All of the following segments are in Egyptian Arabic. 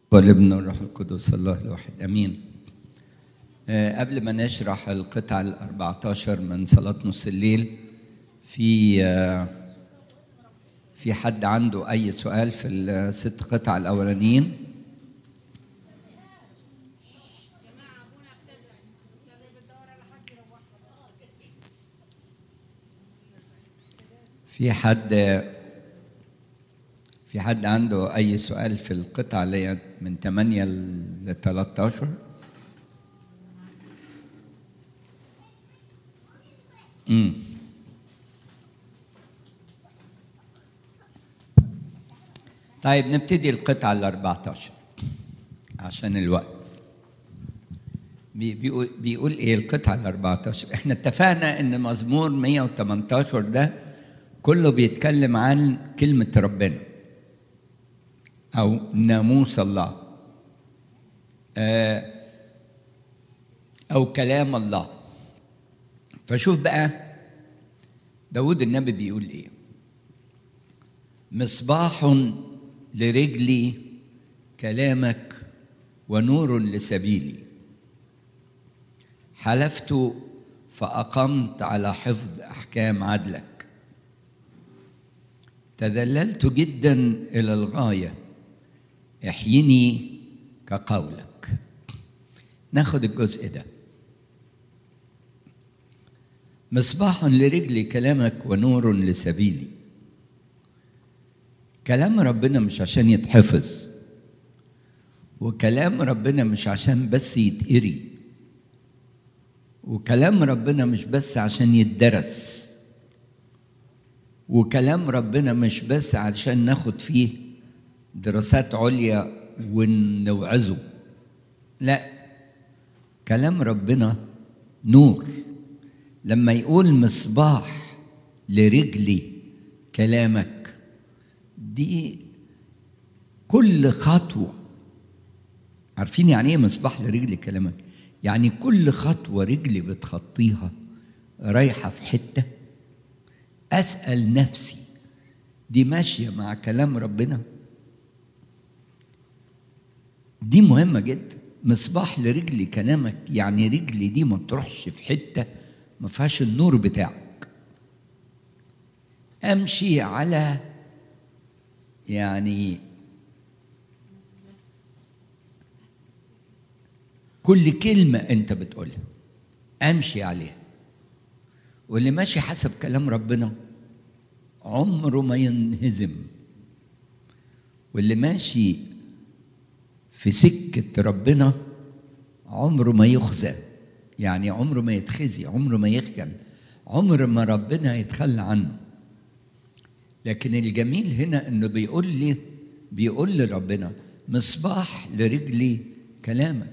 والابن والروح القدس الله الواحد امين آه، قبل ما نشرح القطع ال 14 من صلاة نص الليل في آه، في حد عنده أي سؤال في الست قطع الأولانيين؟ في حد في حد عنده أي سؤال في القطع اللي هي من 8 ل 13 امم طيب نبتدي القطعة ال 14 عشان الوقت بي- بيقول, بيقول ايه القطعة ال 14 احنا اتفقنا ان مزمور 118 ده كله بيتكلم عن كلمة ربنا أو ناموس الله آه، أو كلام الله فشوف بقى داود النبي بيقول إيه مصباح لرجلي كلامك ونور لسبيلي حلفت فأقمت على حفظ أحكام عدلك تذللت جدا إلى الغاية احيني كقولك ناخد الجزء ده مصباح لرجلي كلامك ونور لسبيلي كلام ربنا مش عشان يتحفظ وكلام ربنا مش عشان بس يتقري وكلام ربنا مش بس عشان يتدرس وكلام ربنا مش بس علشان ناخد فيه دراسات عليا ونوعظه لا كلام ربنا نور لما يقول مصباح لرجلي كلامك دي كل خطوة عارفين يعني ايه مصباح لرجلي كلامك يعني كل خطوة رجلي بتخطيها رايحة في حتة أسأل نفسي دي ماشية مع كلام ربنا دي مهمة جدا مصباح لرجلي كلامك يعني رجلي دي ما تروحش في حتة ما فيهاش النور بتاعك أمشي على يعني كل كلمة أنت بتقولها أمشي عليها واللي ماشي حسب كلام ربنا عمره ما ينهزم واللي ماشي في سكة ربنا عمره ما يخزى يعني عمره ما يتخزي عمره ما يخجل عمر ما ربنا يتخلى عنه لكن الجميل هنا انه بيقول لي بيقول لربنا مصباح لرجلي كلامك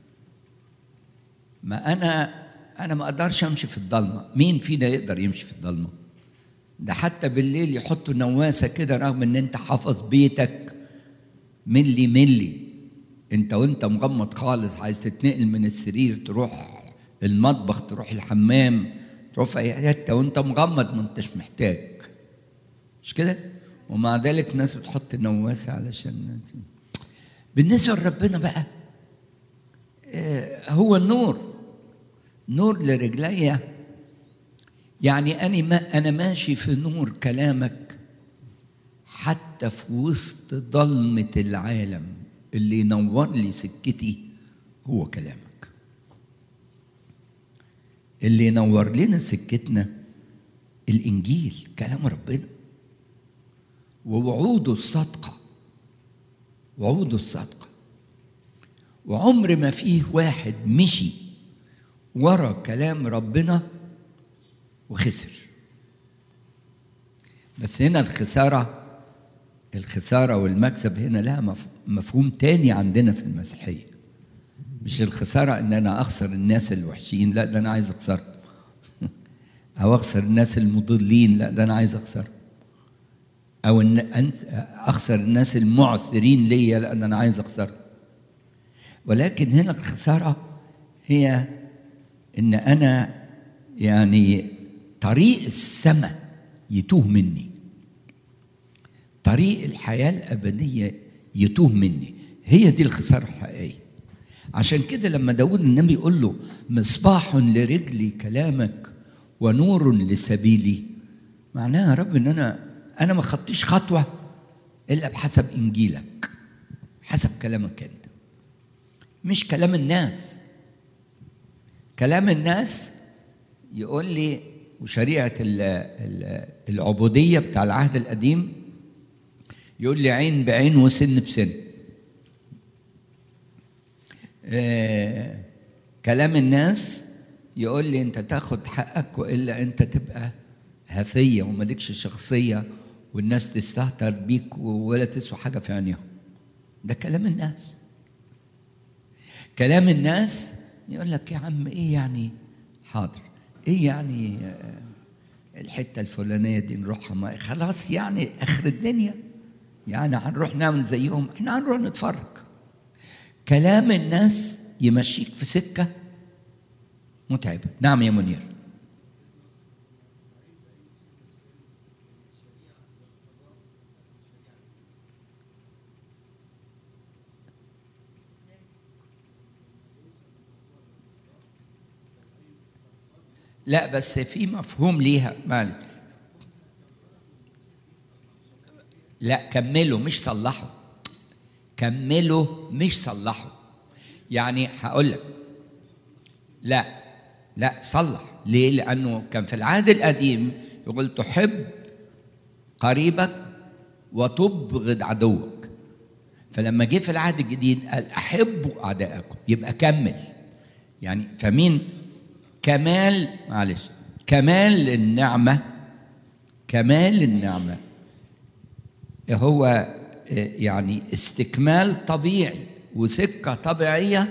ما انا انا ما اقدرش امشي في الضلمه مين فينا يقدر يمشي في الضلمه ده حتى بالليل يحطوا نواسه كده رغم ان انت حافظ بيتك ملي ملي انت وانت مغمض خالص عايز تتنقل من السرير تروح المطبخ تروح الحمام تروح في اي حته وانت مغمض ما انتش محتاج مش كده ومع ذلك ناس بتحط نواسه علشان بالنسبه لربنا بقى آه، هو النور نور لرجليا يعني أنا ما أنا ماشي في نور كلامك حتى في وسط ضلمة العالم اللي ينور لي سكتي هو كلامك اللي ينور لنا سكتنا الإنجيل كلام ربنا ووعوده الصادقة وعوده الصادقة وعمر ما فيه واحد مشي ورا كلام ربنا وخسر بس هنا الخسارة الخسارة والمكسب هنا لها مف- مفهوم تاني عندنا في المسيحية مش الخسارة ان انا اخسر الناس الوحشين لا ده انا عايز اخسرهم او اخسر الناس المضلين لا ده انا عايز اخسرهم او ان أنت اخسر الناس المعثرين ليا لا ده انا عايز اخسرهم ولكن هنا الخسارة هي ان انا يعني طريق السماء يتوه مني طريق الحياة الأبدية يتوه مني هي دي الخساره الحقيقيه عشان كده لما داود النبي يقول له مصباح لرجلي كلامك ونور لسبيلي معناها يا رب ان انا انا ما خدتش خطوه الا بحسب انجيلك حسب كلامك انت مش كلام الناس كلام الناس يقول لي وشريعه ال ال العبوديه بتاع العهد القديم يقول لي عين بعين وسن بسن آه كلام الناس يقول لي انت تاخد حقك والا انت تبقى هفيه ومالكش شخصيه والناس تستهتر بيك ولا تسوى حاجه في عينيهم ده كلام الناس كلام الناس يقول لك يا عم ايه يعني حاضر ايه يعني آه الحته الفلانيه دي نروحها ما خلاص يعني اخر الدنيا يعني هنروح نعمل زيهم احنا هنروح نتفرج كلام الناس يمشيك في سكه متعبه نعم يا منير لا بس في مفهوم ليها معلش لا كملوا مش صلحوا كملوا مش صلحوا يعني هقول لك لا لا صلح ليه لانه كان في العهد القديم يقول تحب قريبك وتبغض عدوك فلما جه في العهد الجديد قال احبوا اعدائكم يبقى كمل يعني فمين كمال معلش كمال النعمه كمال النعمه هو يعني استكمال طبيعي وسكه طبيعيه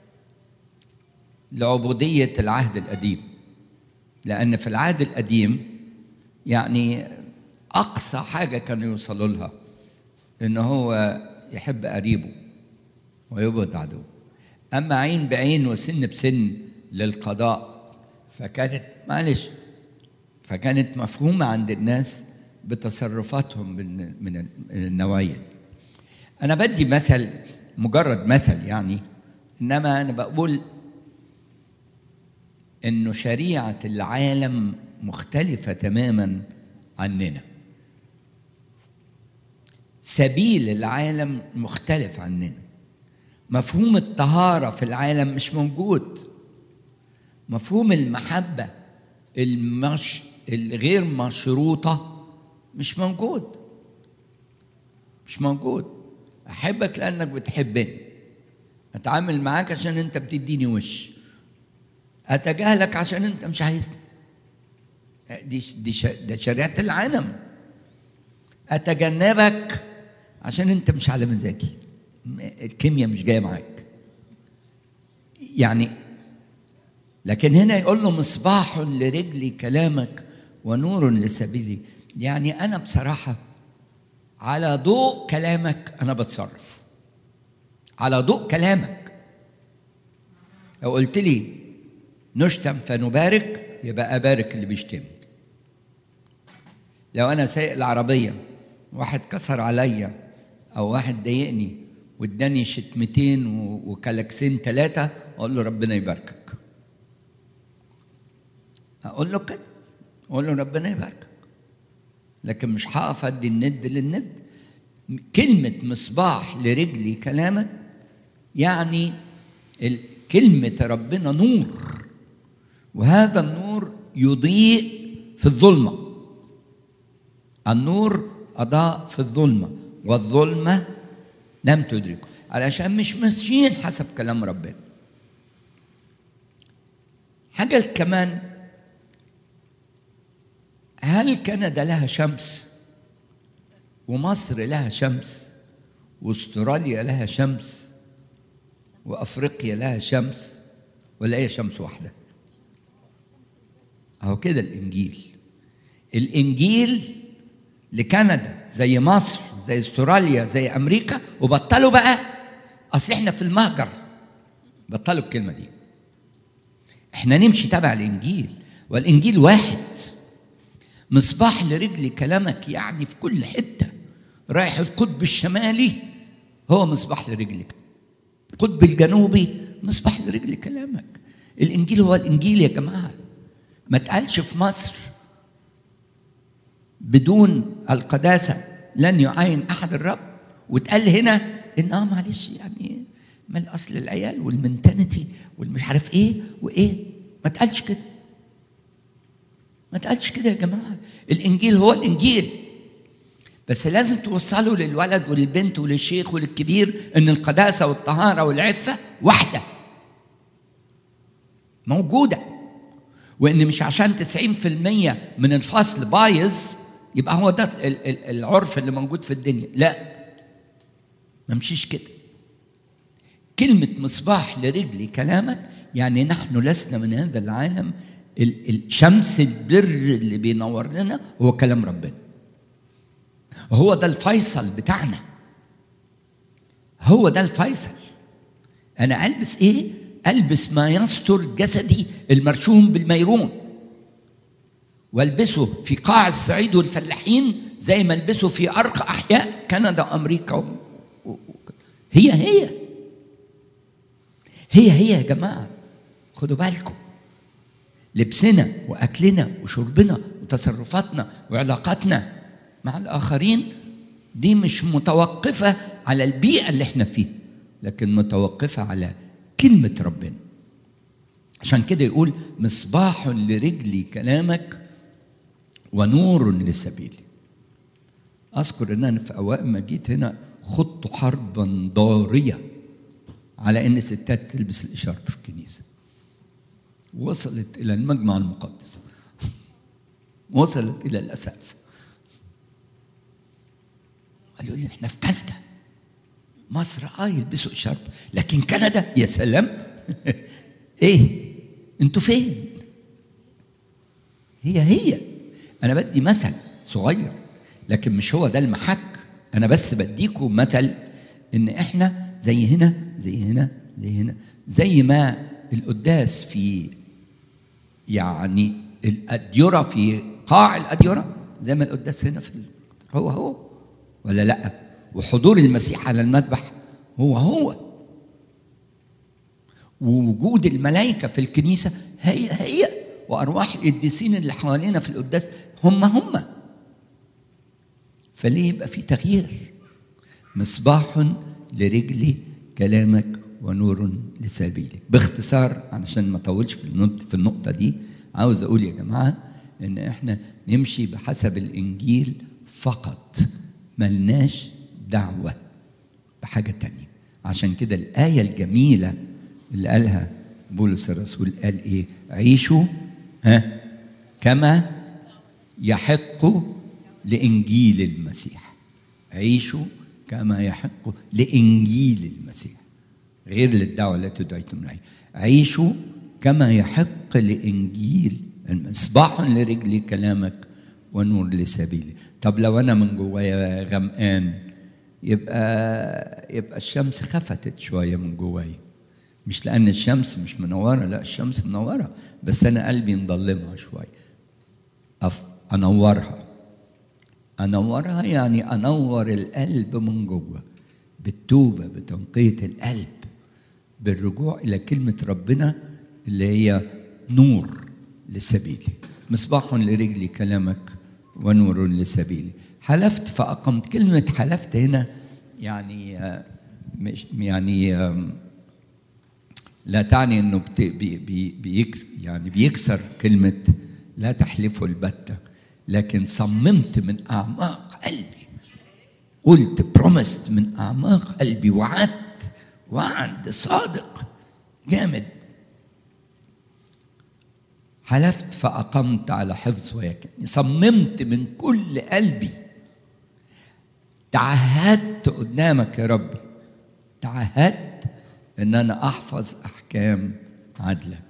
لعبوديه العهد القديم لان في العهد القديم يعني اقصى حاجه كانوا يوصلوا لها ان هو يحب قريبه ويبغض عدوه اما عين بعين وسن بسن للقضاء فكانت معلش فكانت مفهومه عند الناس بتصرفاتهم من النوعيه دي انا بدي مثل مجرد مثل يعني انما انا بقول انه شريعه العالم مختلفه تماما عننا سبيل العالم مختلف عننا مفهوم الطهاره في العالم مش موجود مفهوم المحبه المش الغير مشروطه مش موجود مش موجود احبك لانك بتحبني اتعامل معاك عشان انت بتديني وش اتجاهلك عشان انت مش عايزني دي دي ده شريعه العالم اتجنبك عشان انت مش على مزاجي الكيمياء مش جايه معاك يعني لكن هنا يقول له مصباح لرجلي كلامك ونور لسبيلي يعني انا بصراحه على ضوء كلامك انا بتصرف على ضوء كلامك لو قلت لي نشتم فنبارك يبقى ابارك اللي بيشتمني لو انا سايق العربيه واحد كسر عليا او واحد ضايقني واداني شتمتين وكلاكسين ثلاثه اقول له ربنا يباركك اقول له كده اقول له ربنا يباركك لكن مش هقف ادي الند للند كلمة مصباح لرجلي كلامك يعني كلمة ربنا نور وهذا النور يضيء في الظلمة النور أضاء في الظلمة والظلمة لم تدركه علشان مش ماشيين حسب كلام ربنا حاجة كمان هل كندا لها شمس ومصر لها شمس واستراليا لها شمس وافريقيا لها شمس ولا هي شمس واحده اهو كده الانجيل الانجيل لكندا زي مصر زي استراليا زي امريكا وبطلوا بقى اصل احنا في المهجر بطلوا الكلمه دي احنا نمشي تبع الانجيل والانجيل واحد مصباح لرجل كلامك يعني في كل حته رايح القطب الشمالي هو مصباح لرجلك القطب الجنوبي مصباح لرجل كلامك الانجيل هو الانجيل يا جماعه ما تقالش في مصر بدون القداسه لن يعاين احد الرب وتقال هنا ان اه معلش يعني ما الاصل العيال والمنتنتي والمش عارف ايه وايه ما تقالش كده ما تقالش كده يا جماعه الانجيل هو الانجيل بس لازم توصلوا للولد وللبنت وللشيخ وللكبير ان القداسه والطهاره والعفه واحده موجوده وان مش عشان 90% من الفصل بايظ يبقى هو ده العرف اللي موجود في الدنيا لا ما مشيش كده كلمة مصباح لرجلي كلامك يعني نحن لسنا من هذا العالم الشمس البر اللي بينور لنا هو كلام ربنا هو ده الفيصل بتاعنا هو ده الفيصل انا البس ايه البس ما يستر جسدي المرشوم بالميرون والبسه في قاع الصعيد والفلاحين زي ما البسه في ارقى احياء كندا وامريكا و... و... هي هي هي هي يا جماعه خدوا بالكم لبسنا واكلنا وشربنا وتصرفاتنا وعلاقاتنا مع الاخرين دي مش متوقفه على البيئه اللي احنا فيها لكن متوقفه على كلمه ربنا عشان كده يقول مصباح لرجلي كلامك ونور لسبيلي اذكر ان انا في اوائل ما جيت هنا خضت حربا ضاريه على ان ستات تلبس الاشارب في الكنيسه وصلت الى المجمع المقدس وصلت الى الاسقف قالوا لي احنا في كندا مصر اه يلبسوا اشارب لكن كندا يا سلام ايه انتوا فين هي هي انا بدي مثل صغير لكن مش هو ده المحك انا بس بديكم مثل ان احنا زي هنا زي هنا زي هنا زي ما القداس في يعني الأديرة في قاع الأديرة زي ما القداس هنا في هو هو ولا لا وحضور المسيح على المذبح هو هو ووجود الملائكة في الكنيسة هي هي وأرواح القديسين اللي حوالينا في القداس هم هم فليه يبقى في تغيير مصباح لرجلي كلامك ونور لسبيلي باختصار علشان ما اطولش في النقطة, في النقطة دي عاوز اقول يا جماعة ان احنا نمشي بحسب الانجيل فقط ملناش دعوة بحاجة تانية عشان كده الآية الجميلة اللي قالها بولس الرسول قال ايه عيشوا ها كما يحق لإنجيل المسيح عيشوا كما يحق لإنجيل المسيح غير للدعوة التي دعيتم إليها عيشوا كما يحق لإنجيل مصباح لرجلي كلامك ونور لسبيلي طب لو أنا من جوايا غمقان يبقى يبقى الشمس خفتت شوية من جوايا مش لأن الشمس مش منورة لا الشمس منورة بس أنا قلبي مظلمها شوية أف أنورها أنورها يعني أنور القلب من جوه بالتوبة بتنقية القلب بالرجوع إلى كلمة ربنا اللي هي نور لسبيلي مصباح لرجلي كلامك ونور لسبيلي حلفت فأقمت كلمة حلفت هنا يعني مش يعني لا تعني انه بي بي بيكس يعني بيكسر كلمه لا تحلفوا البته لكن صممت من اعماق قلبي قلت برومست من اعماق قلبي وعدت وعد صادق جامد حلفت فأقمت على حفظ ويكن صممت من كل قلبي تعهدت قدامك يا ربي تعهدت ان انا احفظ احكام عدله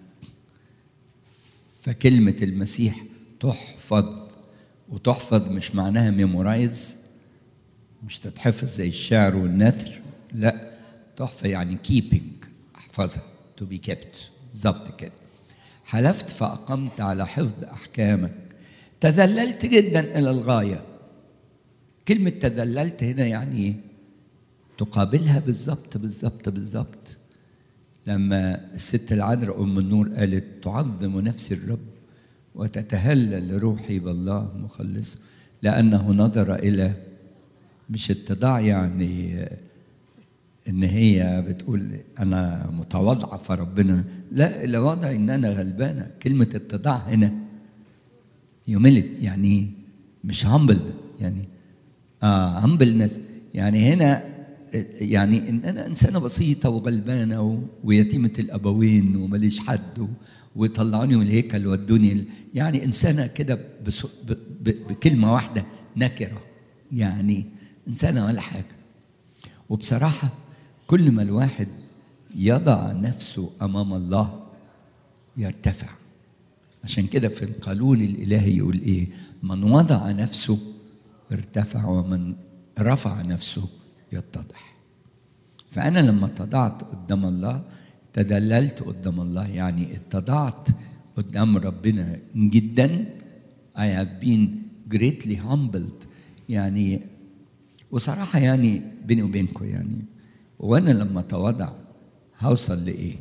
فكلمه المسيح تحفظ وتحفظ مش معناها ميمورايز مش تتحفظ زي الشعر والنثر لا تحفظ يعني كيبنج احفظها تو بي كيبت بالظبط كده حلفت فاقمت على حفظ احكامك تذللت جدا الى الغايه كلمه تذللت هنا يعني ايه تقابلها بالظبط بالظبط بالظبط لما الست العذراء ام النور قالت تعظم نفسي الرب وتتهلل روحي بالله مخلصه لانه نظر الى مش اتضاع يعني ان هي بتقول انا متواضعه فربنا لا الى وضع ان انا غلبانه كلمه اتضاع هنا يوميلت يعني مش همبل يعني اه همبلنس يعني هنا يعني ان انا انسانه بسيطه وغلبانه و- ويتيمه الابوين وماليش حد و- وطلعوني من الهيكل ودوني ال- يعني انسانه كده بس- ب- ب- بكلمه واحده نكره يعني انسانه ولا حاجه وبصراحه كل ما الواحد يضع نفسه امام الله يرتفع عشان كده في القانون الالهي يقول ايه من وضع نفسه ارتفع ومن رفع نفسه يتضح فانا لما اتضعت قدام الله تدللت قدام الله يعني اتضعت قدام ربنا جدا I have been greatly humbled يعني وصراحة يعني بيني وبينكم يعني وأنا لما أتواضع هوصل لإيه؟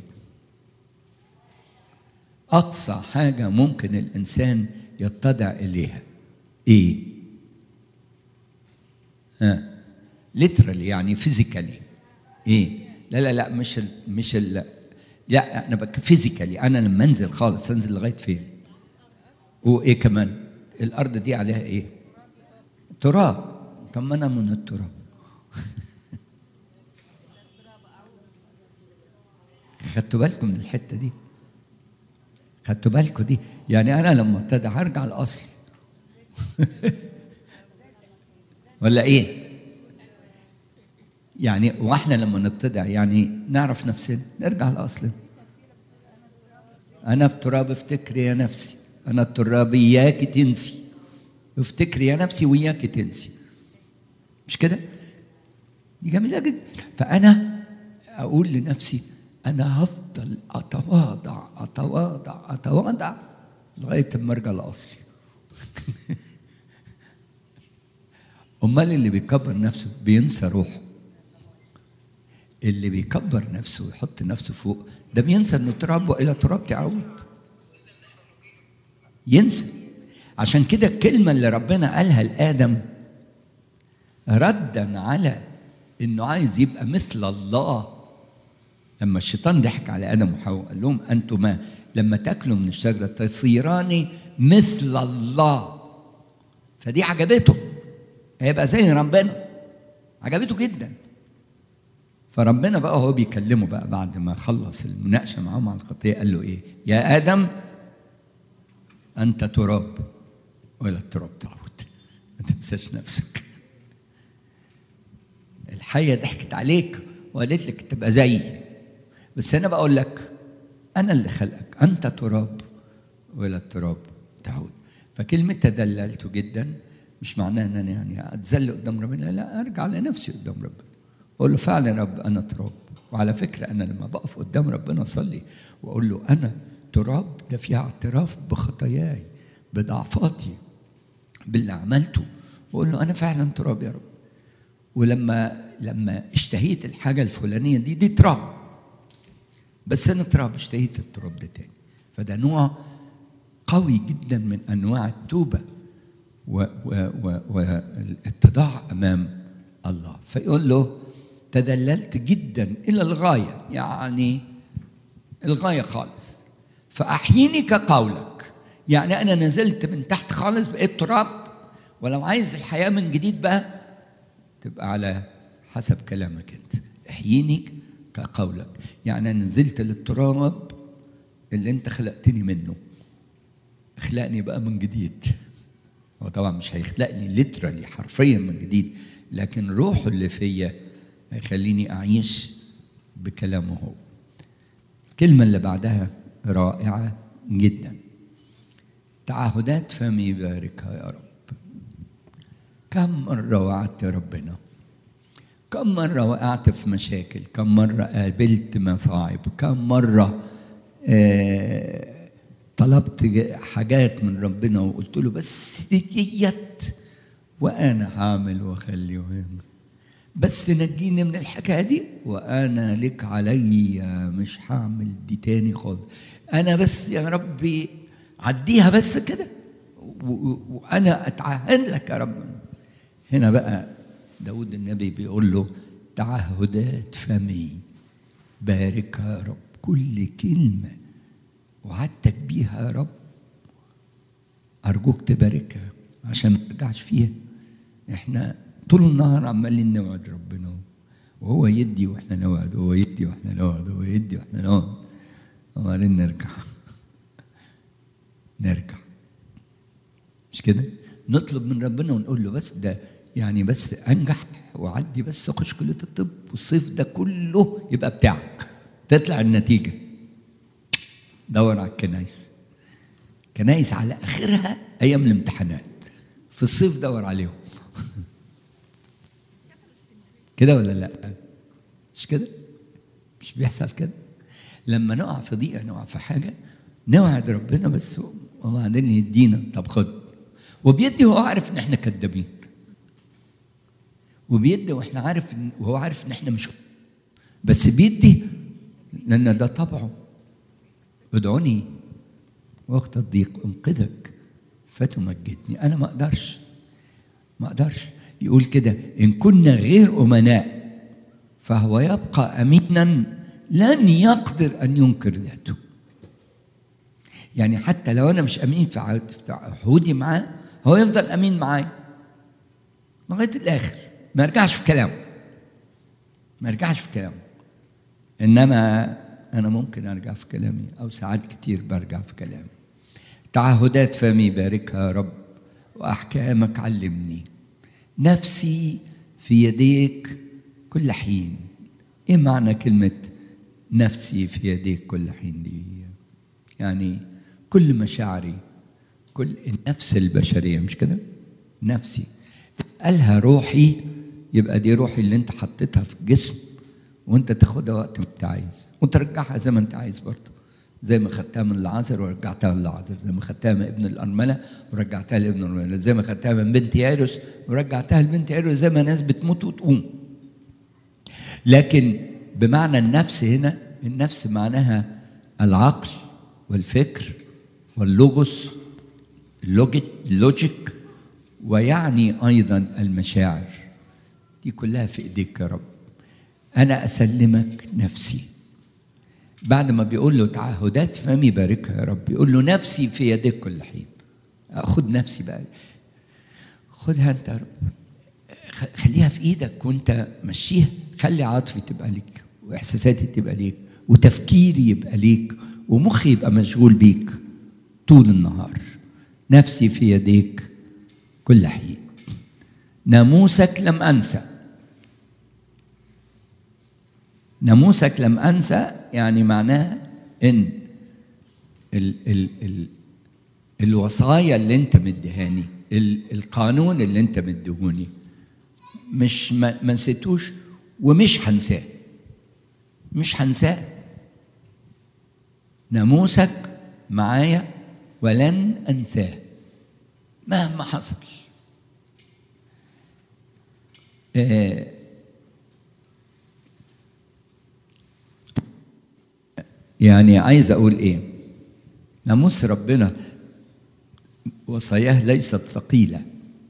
أقصى حاجة ممكن الإنسان يتضع إليها إيه؟ ها ليترالي يعني فيزيكالي إيه؟ لا لا لا مش ال مش ال لا أنا بك فيزيكالي أنا لما أنزل خالص أنزل لغاية فين؟ وإيه كمان؟ الأرض دي عليها إيه؟ تراب طب ما أنا من التراب خدتوا بالكم من الحتة دي؟ خدتوا بالكم دي يعني انا لما ابتدى هرجع الاصل ولا ايه يعني واحنا لما نبتدع يعني نعرف نفسنا نرجع لاصلنا انا في تراب افتكري يا نفسي انا التراب اياك تنسي افتكري يا نفسي وياك تنسي مش كده دي جميله جدا فانا اقول لنفسي انا هفضل اتواضع اتواضع اتواضع لغايه اما ارجع لاصلي امال اللي بيكبر نفسه بينسى روحه اللي بيكبر نفسه ويحط نفسه فوق ده بينسى انه تراب والى تراب تعود ينسى عشان كده الكلمه اللي ربنا قالها لادم ردا على انه عايز يبقى مثل الله لما الشيطان ضحك على ادم وحواء قال لهم انتما لما تاكلوا من الشجره تصيران مثل الله فدي عجبته هيبقى زي ربنا عجبته جدا فربنا بقى هو بيكلمه بقى بعد ما خلص المناقشه معاه مع الخطيه قال له ايه يا ادم انت تراب والى التراب تعود ما تنساش نفسك الحيه ضحكت عليك وقالت لك تبقى زيي بس انا بقول لك انا اللي خلقك انت تراب والى التراب تعود فكلمه تدللت جدا مش معناها ان انا يعني اتذل قدام ربنا لا ارجع لنفسي قدام ربنا اقول له فعلا يا رب انا تراب وعلى فكره انا لما بقف قدام ربنا اصلي واقول له انا تراب ده فيها اعتراف بخطاياي بضعفاتي باللي عملته واقول له انا فعلا تراب يا رب ولما لما اشتهيت الحاجه الفلانيه دي دي تراب بس انا تراب اشتهيت التراب ده تاني فده نوع قوي جدا من انواع التوبه والاتضاع امام الله فيقول له تدللت جدا الى الغايه يعني الغايه خالص فاحييني كقولك يعني انا نزلت من تحت خالص بقيت تراب ولو عايز الحياه من جديد بقى تبقى على حسب كلامك انت احييني كقولك يعني انا نزلت للتراب اللي انت خلقتني منه اخلقني بقى من جديد هو طبعا مش هيخلقني ليترالي حرفيا من جديد لكن روحه اللي فيا هيخليني اعيش بكلامه هو الكلمه اللي بعدها رائعه جدا تعهدات فمي يباركها يا رب كم مرة وعدت ربنا كم مرة وقعت في مشاكل كم مرة قابلت مصاعب كم مرة آه طلبت حاجات من ربنا وقلت له بس ديت وانا هعمل واخلي وهعمل بس نجيني من الحكايه دي وانا لك علي مش هعمل دي تاني خالص انا بس يا ربي عديها بس كده وانا اتعهد لك يا رب هنا بقى داود النبي بيقول له تعهدات فمي باركها يا رب كل كلمة وعدتك بيها يا رب أرجوك تباركها عشان ما ترجعش فيها احنا طول النهار عمالين نوعد ربنا وهو يدي واحنا نوعد وهو يدي واحنا نوعد وهو يدي واحنا نوعد وبعدين نرجع نرجع مش كده نطلب من ربنا ونقول له بس ده يعني بس انجح وعدي بس اخش كليه الطب والصيف ده كله يبقى بتاعك تطلع النتيجه دور على الكنايس كنايس على اخرها ايام الامتحانات في الصيف دور عليهم كده ولا لا مش كده مش بيحصل كده لما نقع في ضيقه نقع في حاجه نوعد ربنا بس وبعدين يدينا طب خد وبيدي وهو عارف ان احنا كذابين وبيدي واحنا عارف إن وهو عارف ان احنا مش بس بيدي لان ده طبعه ادعوني وقت الضيق انقذك فتمجدني انا ما اقدرش ما اقدرش يقول كده ان كنا غير امناء فهو يبقى امينا لن يقدر ان ينكر ذاته يعني حتى لو انا مش امين في عهودي معاه هو يفضل امين معايا لغايه الاخر ما يرجعش في كلامه ما يرجعش في كلامه انما انا ممكن ارجع في كلامي او ساعات كتير برجع في كلامي تعهدات فمي باركها يا رب واحكامك علمني نفسي في يديك كل حين ايه معنى كلمه نفسي في يديك كل حين دي يعني كل مشاعري كل النفس البشريه مش كده نفسي قالها روحي يبقى دي روحي اللي انت حطيتها في الجسم وانت تاخدها وقت ما انت عايز وترجعها زي ما انت عايز برضه زي ما خدتها من العازر ورجعتها للعازر زي ما خدتها من ابن الأرملة ورجعتها لابن الأرملة زي ما خدتها من بنت ياروس ورجعتها لبنت ياروس زي ما ناس بتموت وتقوم لكن بمعنى النفس هنا النفس معناها العقل والفكر واللغز اللوجيك ويعني ايضا المشاعر دي كلها في ايديك يا رب انا اسلمك نفسي بعد ما بيقول له تعهدات فمي باركها يا رب يقول له نفسي في يديك كل حين خد نفسي بقى خدها انت يا رب خليها في ايدك وانت مشيها خلي عاطفي تبقى ليك واحساساتي تبقى ليك وتفكيري يبقى ليك ومخي يبقى مشغول بيك طول النهار نفسي في يديك كل حين ناموسك لم انسى ناموسك لم انسى يعني معناها ان ال ال ال الوصايا اللي انت مديهاني القانون اللي انت مديهوني مش ما نسيتوش ومش هنساه مش هنساه ناموسك معايا ولن انساه مهما حصل آه يعني عايز اقول ايه ناموس ربنا وصاياه ليست ثقيله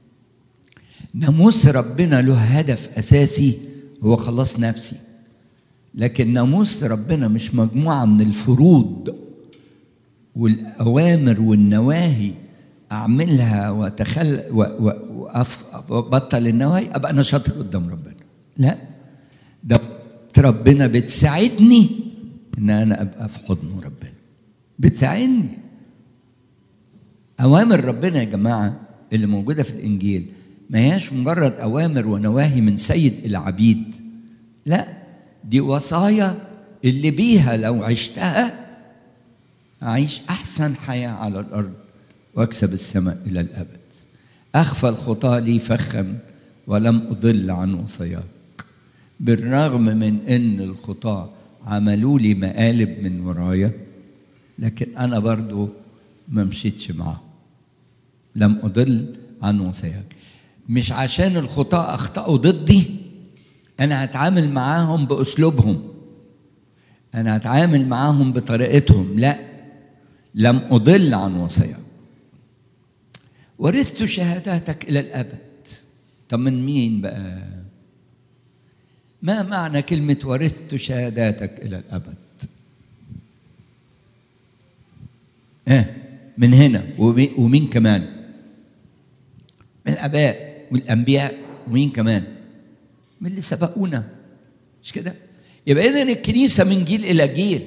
ناموس ربنا له هدف اساسي هو خلاص نفسي لكن ناموس ربنا مش مجموعه من الفروض والاوامر والنواهي اعملها واتخل وابطل النواهي ابقى انا شاطر قدام ربنا لا ده ربنا بتساعدني ان انا ابقى في حضن ربنا بتساعدني اوامر ربنا يا جماعه اللي موجوده في الانجيل ما هياش مجرد اوامر ونواهي من سيد العبيد لا دي وصايا اللي بيها لو عشتها اعيش احسن حياه على الارض واكسب السماء الى الابد اخفى الخطى لي فخا ولم اضل عن وصاياك بالرغم من ان الخطاه عملوا لي مقالب من ورايا لكن انا برضو ما مشيتش معاهم لم اضل عن وصاياك مش عشان الخطاة اخطأوا ضدي انا هتعامل معاهم باسلوبهم انا هتعامل معاهم بطريقتهم لا لم اضل عن وصاياك ورثت شهاداتك الى الابد طب من مين بقى ما معنى كلمه ورثت شهاداتك الى الابد اه من هنا ومين كمان من الاباء والانبياء ومين كمان من اللي سبقونا مش كده يبقى اذا الكنيسه من جيل الى جيل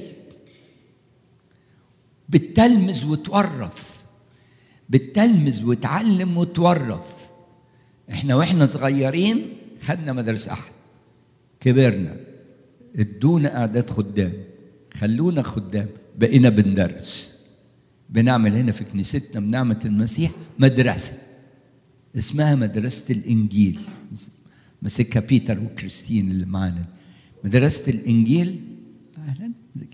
بتلمذ وتورث بتلمذ وتعلم وتورث احنا واحنا صغيرين خدنا مدرسه احد كبرنا ادونا اعداد خدام خلونا خدام بقينا بندرس بنعمل هنا في كنيستنا بنعمة المسيح مدرسة اسمها مدرسة الإنجيل مسكها بيتر وكريستين اللي معانا مدرسة الإنجيل أهلا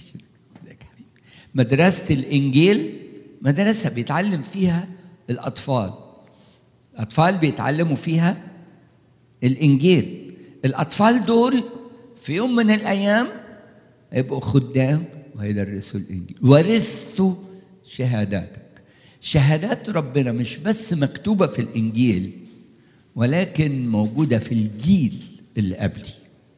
مدرسة الإنجيل مدرسة بيتعلم فيها الأطفال الأطفال بيتعلموا فيها الإنجيل الأطفال دول في يوم من الأيام يبقوا خدام وهيدرسوا الإنجيل ورثوا شهاداتك شهادات ربنا مش بس مكتوبة في الإنجيل ولكن موجودة في الجيل اللي قبلي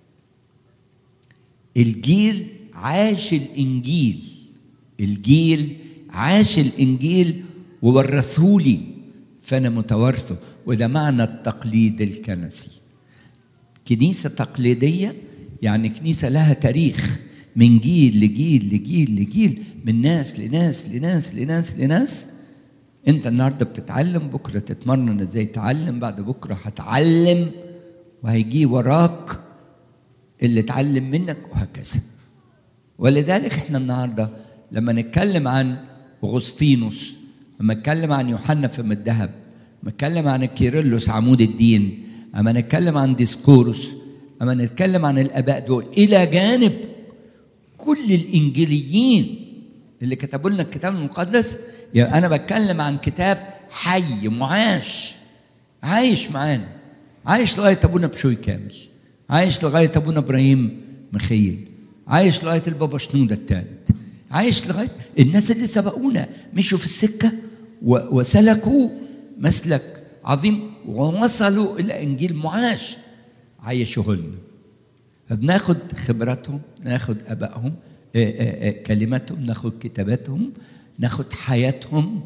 الجيل عاش الإنجيل الجيل عاش الإنجيل وورثهولي فأنا متوارثه وده معنى التقليد الكنسي كنيسة تقليدية يعني كنيسة لها تاريخ من جيل لجيل لجيل لجيل من ناس لناس لناس لناس لناس انت النهارده بتتعلم بكره تتمرن ازاي تعلم بعد بكره هتعلم وهيجي وراك اللي اتعلم منك وهكذا ولذلك احنا النهارده لما نتكلم عن اغسطينوس لما نتكلم عن يوحنا فم الذهب لما نتكلم عن الكيرلس عمود الدين اما نتكلم عن ديسكورس اما نتكلم عن الاباء دول الى جانب كل الانجيليين اللي كتبوا لنا الكتاب المقدس يعني انا بتكلم عن كتاب حي معاش عايش معانا عايش لغايه ابونا بشوي كامل عايش لغايه ابونا ابراهيم مخيل عايش لغايه البابا شنوده الثالث عايش لغايه الناس اللي سبقونا مشوا في السكه وسلكوا مسلك عظيم ووصلوا الى انجيل معاش عايشوه لنا فبناخد خبراتهم ناخد ابائهم كلماتهم ناخد كتاباتهم ناخد حياتهم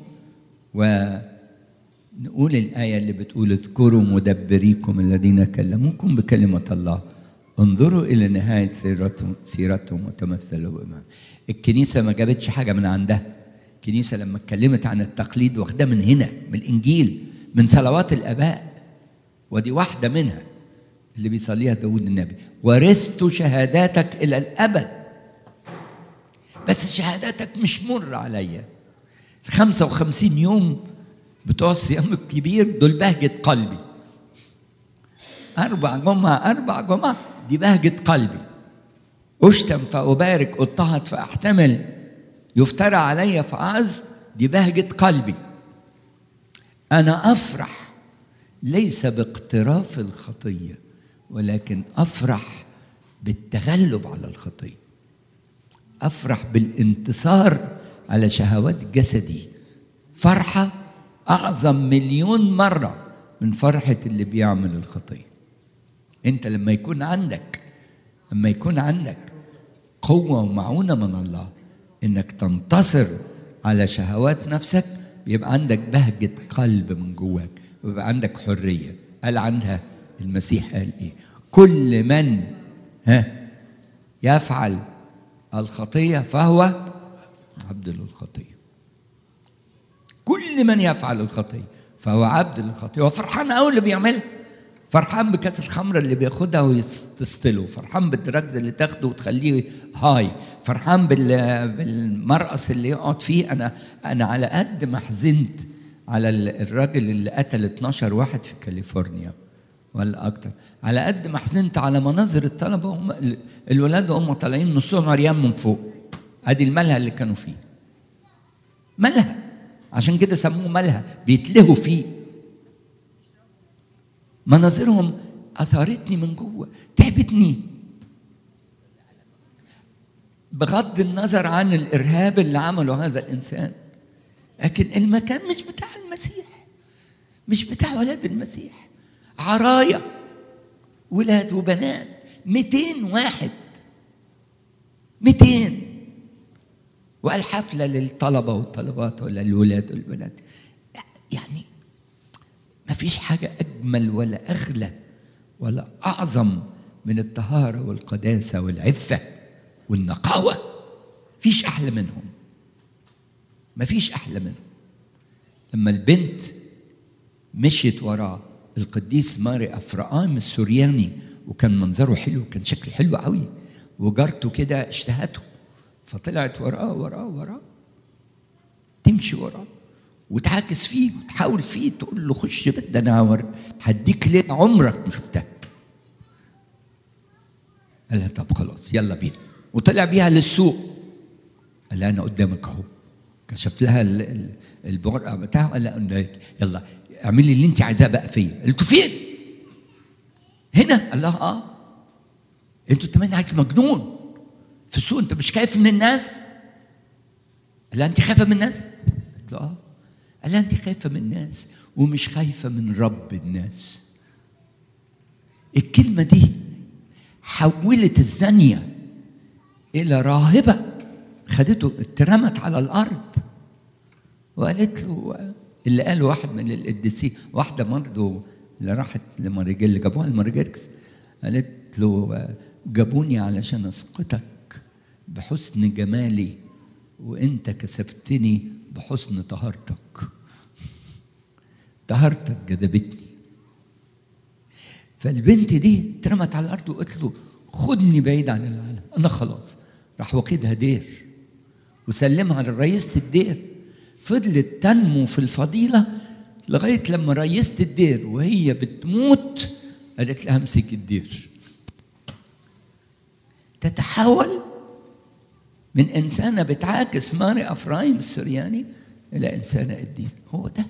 ونقول الآية اللي بتقول اذكروا مدبريكم الذين كلموكم بكلمة الله انظروا إلى نهاية سيرتهم, سيرتهم وتمثلوا بما الكنيسة ما جابتش حاجة من عندها الكنيسة لما اتكلمت عن التقليد واخداه من هنا من الإنجيل من صلوات الآباء ودي واحدة منها اللي بيصليها داود النبي ورثت شهاداتك إلى الأبد بس شهاداتك مش مر عليا 55 يوم بتوع الصيام الكبير دول بهجة قلبي أربع جمعة أربع جمعة دي بهجة قلبي أشتم فأبارك أضطهد فأحتمل يفترى علي فأعز دي بهجة قلبي أنا أفرح ليس باقتراف الخطية ولكن أفرح بالتغلب على الخطيه افرح بالانتصار على شهوات جسدي فرحه اعظم مليون مره من فرحه اللي بيعمل الخطيه انت لما يكون عندك لما يكون عندك قوه ومعونه من الله انك تنتصر على شهوات نفسك بيبقى عندك بهجه قلب من جواك ويبقى عندك حريه قال عنها المسيح قال ايه كل من ها يفعل الخطية فهو عبد للخطية كل من يفعل الخطية فهو عبد للخطية وفرحان أوي اللي بيعملها فرحان بكاس الخمرة اللي بياخدها وتستله فرحان بالدراجز اللي تاخده وتخليه هاي فرحان بالمرقص اللي يقعد فيه أنا أنا على قد ما حزنت على الراجل اللي قتل 12 واحد في كاليفورنيا ولا اكتر على قد ما حزنت على مناظر الطلبه هم الولاد وهم طالعين نصهم عريان من فوق ادي الملهى اللي كانوا فيه ملهى عشان كده سموه ملهى بيتلهوا فيه مناظرهم اثارتني من جوه تعبتني بغض النظر عن الارهاب اللي عمله هذا الانسان لكن المكان مش بتاع المسيح مش بتاع ولاد المسيح عرايا ولاد وبنات 200 واحد 200 وقال حفلة للطلبة والطلبات ولا الولاد والبنات يعني ما فيش حاجة أجمل ولا أغلى ولا أعظم من الطهارة والقداسة والعفة والنقاوة فيش أحلى منهم ما فيش أحلى منهم لما البنت مشيت ورا القديس ماري أفرقام السورياني وكان منظره حلو كان شكله حلو قوي وجارته كده اشتهته فطلعت وراه وراه وراه تمشي وراه وتعاكس فيه وتحاول فيه تقول له خش ده انا هديك ليه عمرك ما شفتها قال لها طب خلاص يلا بينا وطلع بيها للسوق قال لها انا قدامك اهو كشف لها البرقع بتاعه قال لها يلا اعملي اللي انت عايزاه بقى فيا قلت فين؟ هنا قال لها اه انتوا تمام عليك مجنون في السوق انت مش خايف من الناس؟ قال لها انت خايفه من الناس؟ قلت له اه قال لها انت خايفه من الناس ومش خايفه من رب الناس الكلمه دي حولت الزانيه الى راهبه خدته اترمت على الارض وقالت له اللي قاله واحد من القديسين واحده برضه اللي راحت لماريجيل اللي جابوها لماريجيركس قالت له جابوني علشان اسقطك بحسن جمالي وانت كسبتني بحسن طهارتك طهارتك جذبتني فالبنت دي اترمت على الارض وقالت له خدني بعيد عن العالم انا خلاص راح واخدها دير وسلمها لرئيسة الدير فضلت تنمو في الفضيلة لغاية لما رئيسة الدير وهي بتموت قالت لها امسك الدير تتحول من إنسانة بتعاكس ماري أفرايم السرياني إلى إنسانة قديس هو ده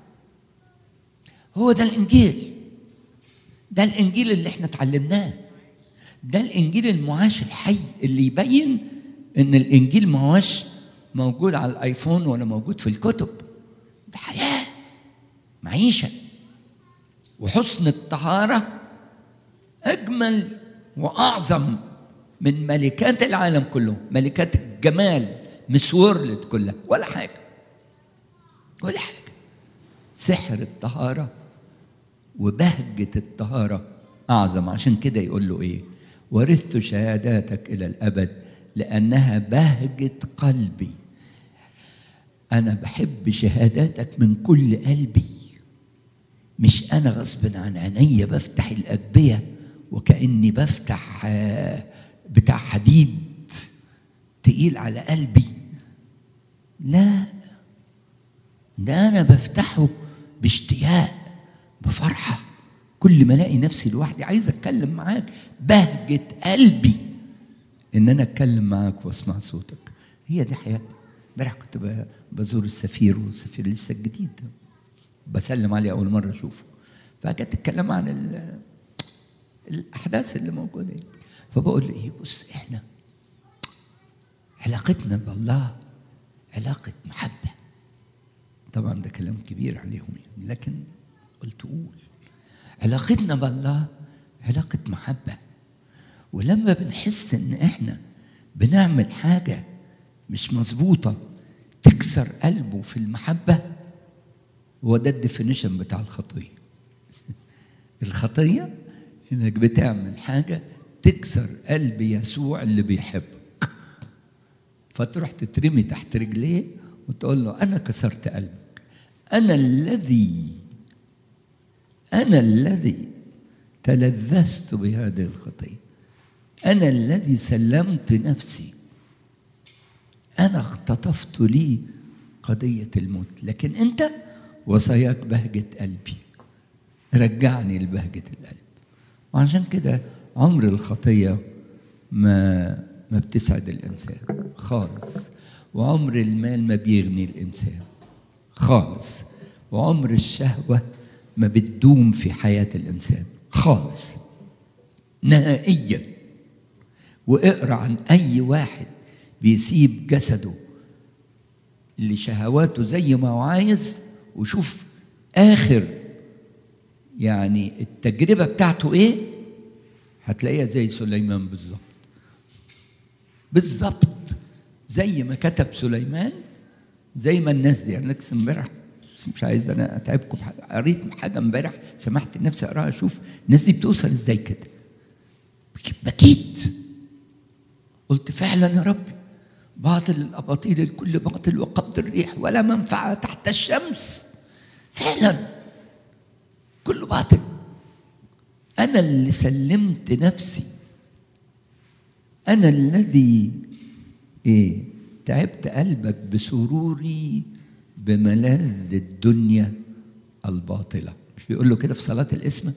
هو ده الإنجيل ده الإنجيل اللي احنا اتعلمناه ده الإنجيل المعاش الحي اللي يبين إن الإنجيل ما هوش موجود على الآيفون ولا موجود في الكتب ده حياة معيشة وحسن الطهارة أجمل وأعظم من ملكات العالم كله ملكات الجمال مس وورلد كلها ولا حاجة ولا حاجة سحر الطهارة وبهجة الطهارة أعظم عشان كده يقول له إيه ورثت شهاداتك إلى الأبد لأنها بهجة قلبي أنا بحب شهاداتك من كل قلبي مش أنا غصب عن عينيا بفتح الأجبية وكأني بفتح بتاع حديد تقيل على قلبي لا ده أنا بفتحه باشتياق بفرحة كل ما الاقي نفسي لوحدي عايز اتكلم معاك بهجة قلبي ان انا اتكلم معاك واسمع صوتك هي دي حياتنا امبارح كنت بزور السفير والسفير لسه الجديد بسلم عليه اول مره اشوفه فجت تتكلم عن الاحداث اللي موجوده فبقول له ايه بص احنا علاقتنا بالله علاقه محبه طبعا ده كلام كبير عليهم يعني لكن قلت قول علاقتنا بالله علاقة محبة ولما بنحس ان احنا بنعمل حاجة مش مظبوطة تكسر قلبه في المحبة هو ده الديفينيشن بتاع الخطية الخطية انك بتعمل حاجة تكسر قلب يسوع اللي بيحبك فتروح تترمي تحت رجليه وتقول له انا كسرت قلبك انا الذي أنا الذي تلذذت بهذه الخطية أنا الذي سلمت نفسي أنا اختطفت لي قضية الموت لكن أنت وصاياك بهجة قلبي رجعني لبهجة القلب وعشان كده عمر الخطية ما ما بتسعد الإنسان خالص وعمر المال ما بيغني الإنسان خالص وعمر الشهوة ما بتدوم في حياة الإنسان خالص نهائيا واقرا عن اي واحد بيسيب جسده لشهواته زي ما هو عايز وشوف اخر يعني التجربه بتاعته ايه هتلاقيها زي سليمان بالظبط بالظبط زي ما كتب سليمان زي ما الناس دي انا لسه امبارح بس مش عايز انا اتعبكم بحاجه قريت حاجه امبارح سمحت لنفسي اقراها اشوف الناس دي بتوصل ازاي كده بكيت قلت فعلا يا رب باطل الاباطيل الكل باطل وقبض الريح ولا منفعه تحت الشمس فعلا كله باطل انا اللي سلمت نفسي انا الذي ايه تعبت قلبك بسروري بملاذ الدنيا الباطله مش بيقول له كده في صلاه الاسم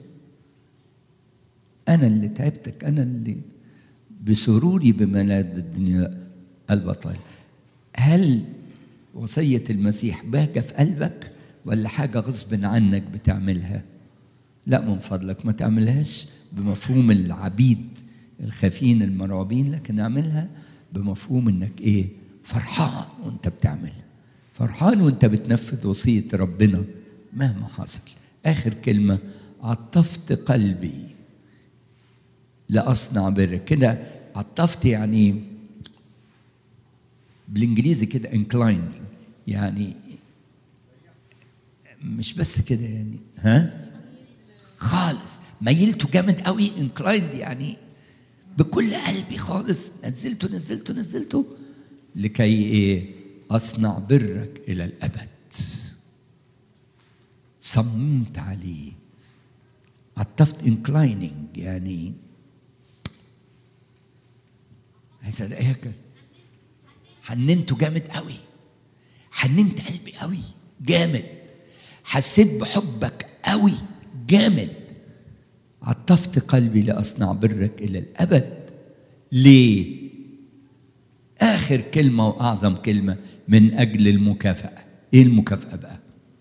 انا اللي تعبتك انا اللي بسروري بملاذ الدنيا الباطله هل وصيه المسيح بهجه في قلبك ولا حاجه غصب عنك بتعملها لا من فضلك ما تعملهاش بمفهوم العبيد الخافين المرعوبين لكن اعملها بمفهوم انك ايه فرحان وانت بتعملها فرحان وانت بتنفذ وصيه ربنا مهما حصل اخر كلمه عطفت قلبي لاصنع برك كده عطفت يعني بالانجليزي كده inclining يعني مش بس كده يعني ها خالص ميلته جامد قوي انكلايند يعني بكل قلبي خالص نزلته نزلته نزلته لكي ايه اصنع برك الى الابد صممت عليه عطفت انكلايننج يعني عايز الاقيها كده حننته جامد قوي حننت قلبي قوي جامد حسيت بحبك قوي جامد عطفت قلبي لاصنع برك الى الابد ليه اخر كلمه واعظم كلمه من اجل المكافاه ايه المكافاه بقى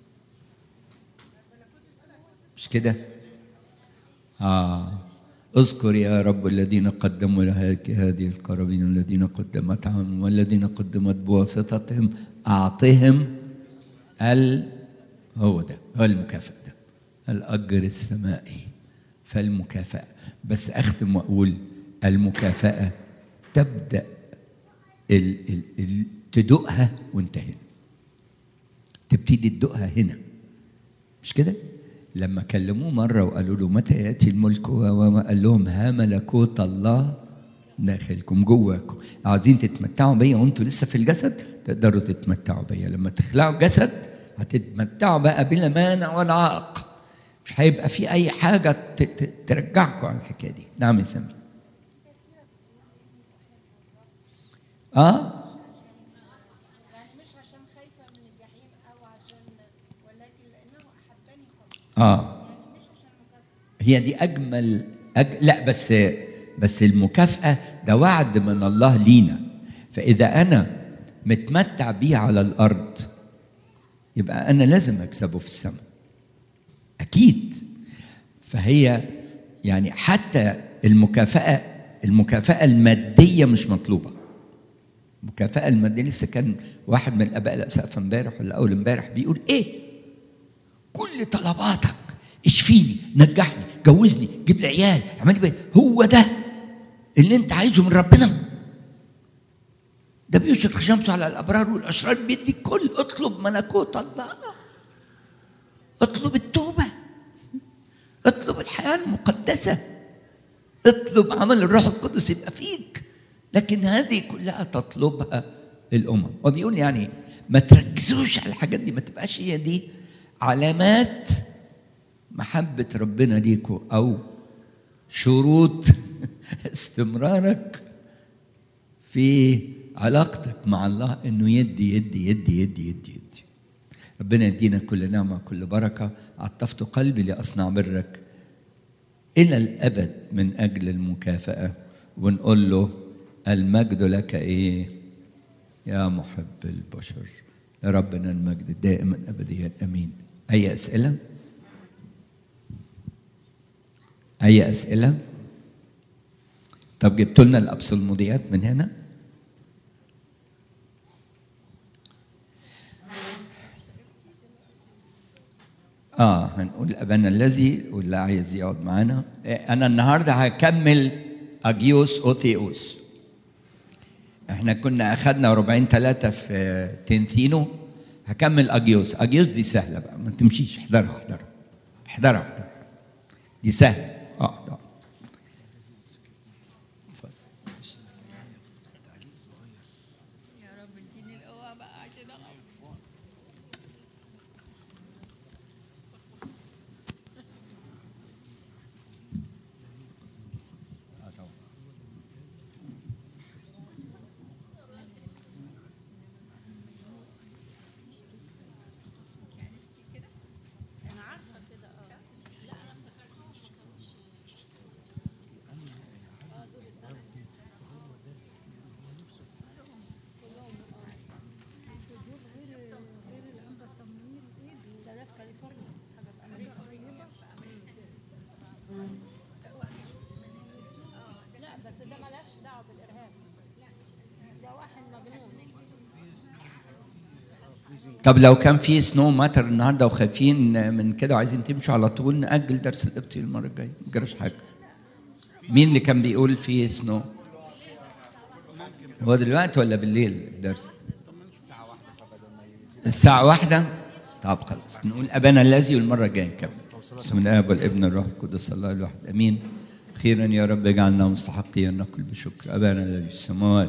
مش كده اه اذكر يا رب الذين قدموا لك هذه القرابين الذين قدمت عنهم والذين قدمت بواسطتهم اعطهم ال هو ده هو المكافاه ده الاجر السمائي فالمكافاه بس اختم واقول المكافاه تبدا ال ال ال تدوقها وانت هنا تبتدي تدوقها هنا مش كده لما كلموه مره وقالوا له متى ياتي الملك وما قال لهم ها ملكوت الله داخلكم جواكم عايزين تتمتعوا بيا وانتوا لسه في الجسد تقدروا تتمتعوا بيا لما تخلعوا الجسد هتتمتعوا بقى بلا مانع ولا عائق مش هيبقى في اي حاجه ترجعكم عن الحكايه دي نعم يا سامي اه يعني مش عشان خايفة من الجحيم أو عشان ولكن لأنه أحبني فقط اه يعني مش عشان مكافأة هي دي اجمل أج... لا بس بس المكافاه ده وعد من الله لينا فاذا انا متمتع بيه على الارض يبقى انا لازم اكسبه في السماء اكيد فهي يعني حتى المكافاه المكافاه الماديه مش مطلوبه المكافاه الماديه لسه كان واحد من الاباء الاسقف امبارح ولا اول امبارح بيقول ايه كل طلباتك اشفيني نجحني جوزني جيب لي عيال اعمل لي بيت هو ده اللي انت عايزه من ربنا ده بيشرق شمسه على الابرار والاشرار بيدي الكل اطلب ملكوت الله اطلب التوبه اطلب الحياه المقدسه اطلب عمل الروح القدس يبقى فيك لكن هذه كلها تطلبها الامم وبيقول يعني ما تركزوش على الحاجات دي ما تبقاش هي دي علامات محبه ربنا ليكوا او شروط استمرارك في علاقتك مع الله انه يدي يدي يدي يدي يدي يدي ربنا يدينا كل نعمه كل بركه عطفت قلبي لاصنع برك الى الابد من اجل المكافاه ونقول له المجد لك ايه يا محب البشر لربنا المجد دائما ابديا امين اي اسئله اي اسئله طب جبتوا لنا الابصلموديات من هنا اه هنقول ابانا الذي واللي عايز يقعد معانا آه، انا النهارده هكمل اجيوس اوثيوس احنا كنا اخدنا ربعين ثلاثه في آه، تنسينو هكمل اجيوس اجيوس دي سهله بقى ما تمشيش احضرها احضرها احضرها احضرها دي سهله اه آه. يا رب اديني القوة بقى عشان اقف انا عارفة كده اه لا انا افتكرت ده ده في كاليفورنيا حاجة في أمريكا لا بس ده ملهاش دعوة بالإرهاب ده واحد مجنون طب لو كان في سنو ماتر النهارده وخايفين من كده وعايزين تمشوا على طول نأجل درس القبطي المرة الجاية ما جراش حاجة. مين اللي كان بيقول في سنو؟ هو دلوقتي ولا بالليل الدرس؟ الساعة واحدة؟ طب خلاص نقول أبانا الذي والمرة الجاية نكمل. بسم الآب والابن والروح القدس الله الواحد أمين. خيرا يا رب اجعلنا مستحقين أن نقول بشكر أبانا الذي في السماوات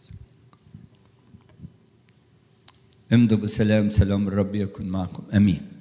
امضوا بسلام سلام الرب يكن معكم امين